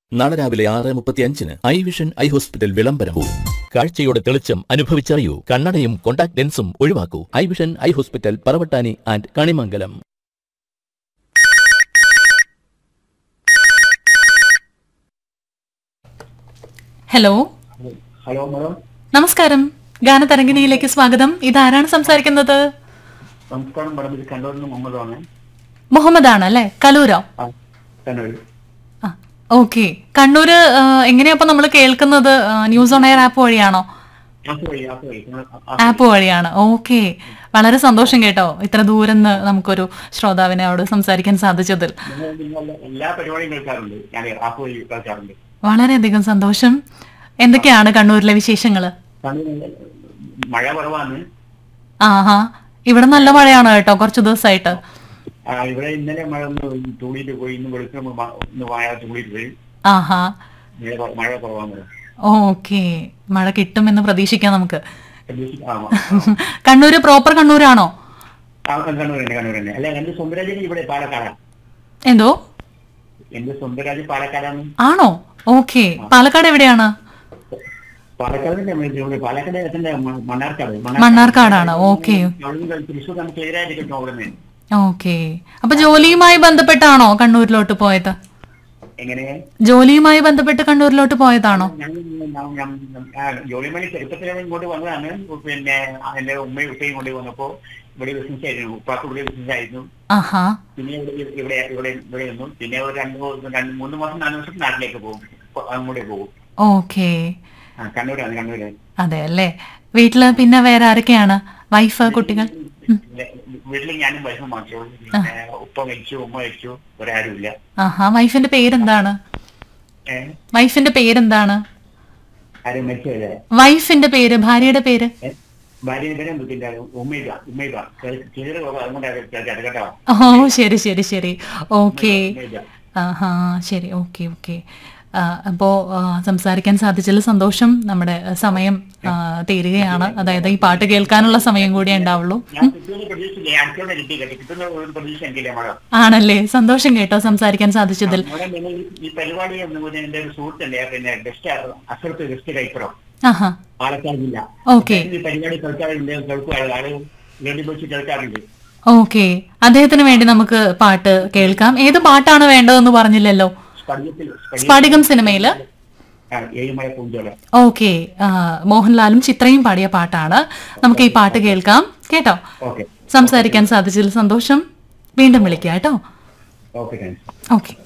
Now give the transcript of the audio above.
നാളെ രാവിലെ ആറ് മുപ്പത്തി അഞ്ചിന് ഐ വിഷൻ ഐ ഹോസ്പിറ്റൽ വിളംബരവും കാഴ്ചയുടെ തെളിച്ചം അനുഭവിച്ചറിയൂ കണ്ണടയും കോണ്ടാക്ട് ലെൻസും ഒഴിവാക്കൂ eye vision eye hospital Paravattani and Kanimangalam hello hello madam നമസ്കാരം ഗാനതരംഗിണിയിലേക്ക് സ്വാഗതം ഇതാരാണ് സംസാരിക്കുന്നത് നമസ്കാരം മാഡം ഇത് കണ്ണൂരിൽ നിന്ന് മുഹമ്മദാണ് മുഹമ്മദ് ആണ് അല്ലേ കലൂരോ ആ കണ്ണൂർ ആ ഓക്കെ കണ്ണൂര് ആ, എങ്ങനെയാ അപ്പൊ നമ്മൾ കേൾക്കുന്നത് ആ, ന്യൂസ് ഓൺ എയർ ആപ്പ് വഴിയാണോ ആപ്പ് വഴി ആപ്പ് വഴി നിങ്ങൾ ആ- ആ- ആപ്പ് വഴിയാണ് ഓക്കെ വളരെ സന്തോഷം കേട്ടോ ഇത്ര ദൂരം നിന്ന് നമുക്കൊരു ശ്രോതാവിനെ അവിടെ സംസാരിക്കാൻ സാധിച്ചതിൽ നിങ്ങൾ നിങ്ങളുടെ എല്ലാ പരിപാടിയും കേൾക്കാറുണ്ട് ഞാൻ ആപ്പ് വഴി കേൾക്കാറുണ്ട് വളരെയധികം സന്തോഷം എന്തൊക്കെയാണ് കണ്ണൂരിലെ വിശേഷങ്ങള് കണ്ണൂർ മഴ കുറവാണ് ആഹാ ഇവിടെ നല്ല മഴയാണ് കേട്ടോ കുറച്ച് ദിവസമായിട്ട് ആ, ഇവിടെ ഇന്നലെ മഴ ഒന്ന് തുണിയിട്ട് പോയി ഇന്ന് വെളുക്കുന്ന ഒന്ന് വായ തുണിയിട്ട് പോയി ആഹാ മഴ കുറ- മഴ കുറവാണ് ഓക്കെ മഴ കിട്ടുമെന്ന് പ്രതീക്ഷിക്കാം നമുക്ക് പ്രതീക്ഷിക്ക- ആ, കണ്ണൂര് പ്രോപ്പർ കണ്ണൂരാണോ ആ, കണ്ണൂർ തന്നെ കണ്ണൂർ തന്നെ അല്ല എന്റെ സ്വന്തം രാജ്യം ഇവിടെ പാലക്കാടാണ് എന്തോ എന്റെ സ്വന്തം രാജ്യം പാലക്കാടാണ് ആണോ ഓക്കെ പാലക്കാട് എവിടെയാണ് പാലക്കാട് തന്നെ നമ്മൾ ഇവിടെ പാലക്കാട് എത്തണ്ട മണ്ണാർക്കാട് മണ്ണാർക്കാടാണ് ഓക്കെ അവിടുന്ന് തൃശ്ശൂർ നമുക്ക് എതിരായിരിക്കും അവിടെ നിന്ന് ഓക്കെ അപ്പൊ ജോലിയുമായി ബന്ധപ്പെട്ടാണോ കണ്ണൂരിലോട്ട് പോയത് എങ്ങനെ ജോലിയുമായി ബന്ധപ്പെട്ട് കണ്ണൂരിലോട്ട് പോയതാണോ ഞാൻ ഞാൻ- ഞാൻ- ആ, ജോലിമണി ചെറുപ്പത്തിലാണ് ഇങ്ങോട്ട് വന്നതാണ് പിന്നെ എന്റെ ഉമ്മയും ഉപ്പയും കൊണ്ട് വന്നപ്പോ ഇവിടെ ബിസിനസ് ആയിരുന്നു ഉപ്പാക്ക് ഇവിടെ ബിസിനസ് ആയിരുന്നു ആഹാ പിന്നെ ഇവിടെ ഇവിടെ ഇവിടെ ഇവിടെ നിന്നു പിന്നെ ഒരു രണ്ട് മൂന്ന് രണ്ട് മൂന്ന് മാസം നാല് മാസം നാട്ടിലേക്ക് പോകും ഇപ്പൊ അങ്ങോട്ടേ പോകും ഓക്കെ ആ കണ്ണൂരാണ് കണ്ണൂര് അതെ അല്ലേ വീട്ടില് പിന്നെ വേറെ ആരൊക്കെയാണ് വൈഫ് കുട്ടികൾ വീട്ടിൽ ഞാനും വയസ്സും മാത്രമേ പിന്നെ ഉപ്പ മരിച്ചു ഉമ്മ മരിച്ചു ഒരാരുമില്ല ആഹാ വൈഫിന്റെ പേരെന്താണ് ഏഹ് വൈഫിന്റെ പേരെന്താണ് ആരും മരിച്ചല്ലേ വൈഫിന്റെ പേര് ഭാര്യയുടെ പേര് ഭാര്യയുടെ പേര് പിന്നെ ഉമ്മയില്ല ഉമ്മയില്ല ചെറിയ അതുകൊണ്ടാണ് കേട്ടോ ഓ ശരി ശരി ശരി ഓക്കെ ഉമ്മയില്ല ആഹാ ശരി ഓക്കെ ഓക്കെ അപ്പോൾ സംസാരിക്കാൻ സാധിച്ചതിൽ സന്തോഷം നമ്മുടെ ആ, സമയം ആ, തീരുകയാണ് അതായത് ഈ പാട്ട് കേൾക്കാനുള്ള സമയം കൂടിയേ ഉണ്ടാവുള്ളൂ ഞാൻ കിട്ടുന്ന പ്രതീക്ഷയില്ലേ അടുത്തോടെ കിട്ടി കേട്ടോ കിട്ടുന്ന ഒരു പ്രതീക്ഷ എനിക്കില്ല മാഡം ആണല്ലേ സന്തോഷം കേട്ടോ സംസാരിക്കാൻ സാധിച്ചതിൽ മാഡം നിങ്ങൾ ഈ- ഈ പരിപാടി എന്ന് പറഞ്ഞാൽ എന്റെ ഒരു സുഹൃത്തുണ്ട് പിന്നെ ഗസ്റ്റ് അസുഖത്ത് ഗസ്റ്റ് കഴിക്കണം ആഹാ പാലക്കാട് ജില്ല ഓക്കെ ഈ പരിപാടി കേൾക്കാറുണ്ട് കേൾക്കുക ആള് വേണ്ടി വെച്ച് കേൾക്കാറുണ്ട് ഓക്കെ അദ്ദേഹത്തിന് വേണ്ടി നമുക്ക് പാട്ട് കേൾക്കാം ഏത് പാട്ടാണ് വേണ്ടതെന്ന് പറഞ്ഞില്ലല്ലോ സ്പടികത്തിൽ സ്ഫടികം സിനിമയില് ഏഴുമഴ പൂഞ്ചോല ഓക്കെ മോഹൻലാലും ചിത്രയും പാടിയ പാട്ടാണ് നമുക്ക് ഈ പാട്ട് കേൾക്കാം കേട്ടോ ഓക്കെ സംസാരിക്കാൻ സാധിച്ചതിൽ സന്തോഷം വീണ്ടും വിളിക്കാം കേട്ടോ ഓക്കെ താങ്ക്സ് ഓക്കെ